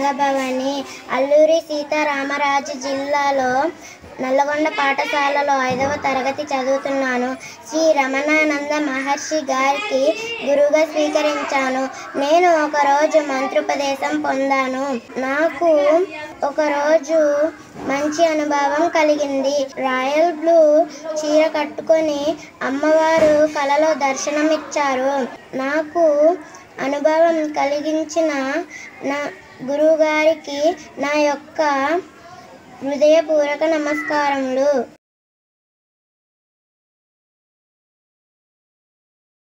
నాగభవని అల్లూరి సీతారామరాజు జిల్లాలో నల్లగొండ పాఠశాలలో ఐదవ తరగతి చదువుతున్నాను శ్రీ రమణానంద మహర్షి గారికి గురువుగా స్వీకరించాను నేను ఒకరోజు మంత్రోపదేశం పొందాను నాకు ఒకరోజు మంచి అనుభవం కలిగింది రాయల్ బ్లూ చీర కట్టుకొని అమ్మవారు కలలో దర్శనమిచ్చారు నాకు అనుభవం కలిగించిన నా గురువుగారికి నా యొక్క హృదయపూర్వక నమస్కారములు